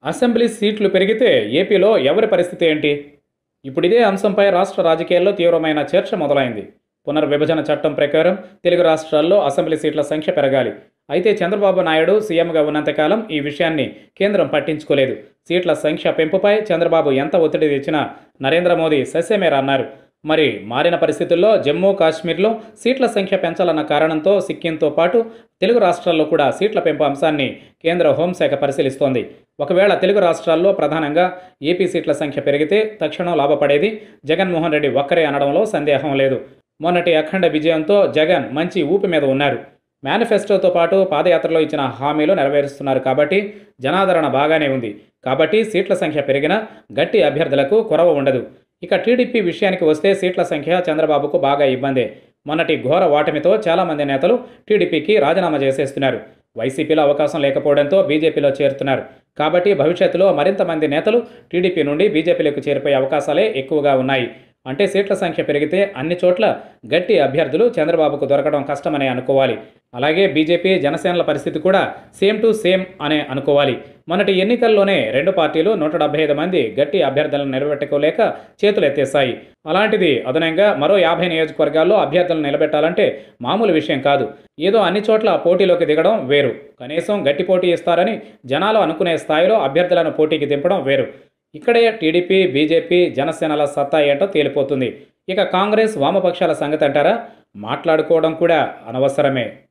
assembly సీట్లు పెరిగితే ఏపీలో ఎవరి పరిస్థితి ఏంటి ఇప్పుడు ఇదే అంశంపై రాష్ట్ర రాజకీయాల్లో తీవ్రమైన చర్చ మొదలైంది పునర్విభజన చట్టం ప్రకారం తెలుగు రాష్ట్రాల్లో అసెంబ్లీ సీట్ల సంఖ్య పెరగాలి అయితే చంద్రబాబు నాయుడు సీఎంగా ఉన్నంతకాలం ఈ విషయాన్ని కేంద్రం పట్టించుకోలేదు సీట్ల సంఖ్య పెంపుపై చంద్రబాబు ఎంత ఒత్తిడి తెచ్చినా నరేంద్ర మోదీ సస్యమేర అన్నారు మరి మారిన పరిస్థితుల్లో జమ్మూ కాశ్మీర్లో సీట్ల సంఖ్య పెంచాలన్న కారణంతో సిక్కింతో పాటు తెలుగు రాష్ట్రాల్లో కూడా సీట్ల పెంపు అంశాన్ని కేంద్ర హోంశాఖ పరిశీలిస్తోంది ఒకవేళ తెలుగు రాష్ట్రాల్లో ప్రధానంగా ఏపీ సీట్ల సంఖ్య పెరిగితే తక్షణం లాభపడేది జగన్మోహన్ రెడ్డి ఒక్కరే అనడంలో సందేహం లేదు మొన్నటి అఖండ విజయంతో జగన్ మంచి ఊపి మీద ఉన్నారు మేనిఫెస్టోతో పాటు పాదయాత్రలో ఇచ్చిన హామీలు నెరవేరుస్తున్నారు కాబట్టి జనాదరణ బాగానే ఉంది కాబట్టి సీట్ల సంఖ్య పెరిగినా గట్టి అభ్యర్థులకు కొరవ ఉండదు ఇక టీడీపీ విషయానికి వస్తే సీట్ల సంఖ్య చంద్రబాబుకు బాగా ఇబ్బందే మొన్నటి ఘోర ఓటమితో చాలామంది నేతలు టీడీపీకి రాజీనామా చేసేస్తున్నారు వైసీపీలో అవకాశం లేకపోవడంతో బీజేపీలో చేరుతున్నారు కాబట్టి భవిష్యత్తులో మరింత మంది నేతలు టీడీపీ నుండి బీజేపీలోకి చేరిపోయే అవకాశాలే ఎక్కువగా ఉన్నాయి అంటే సీట్ల సంఖ్య పెరిగితే అన్ని చోట్ల గట్టి అభ్యర్థులు చంద్రబాబుకు దొరకడం కష్టమనే అనుకోవాలి అలాగే బీజేపీ జనసేనల పరిస్థితి కూడా సేమ్ టు సేమ్ అనే అనుకోవాలి మొన్నటి ఎన్నికల్లోనే రెండు పార్టీలు నూట డెబ్బై ఐదు మంది గట్టి అభ్యర్థులను నిలబెట్టుకోలేక చేతులు ఎత్తేశాయి అలాంటిది అదనంగా మరో యాభై నియోజకవర్గాల్లో అభ్యర్థులను నిలబెట్టాలంటే మామూలు విషయం కాదు ఏదో అన్ని చోట్ల పోటీలోకి దిగడం వేరు కనీసం గట్టి పోటీ ఇస్తారని జనాలు అనుకునే స్థాయిలో అభ్యర్థులను పోటీకి దింపడం వేరు ఇక్కడే టీడీపీ బీజేపీ జనసేనల సత్తా ఏంటో తేలిపోతుంది ఇక కాంగ్రెస్ వామపక్షాల సంగతి అంటారా మాట్లాడుకోవడం కూడా అనవసరమే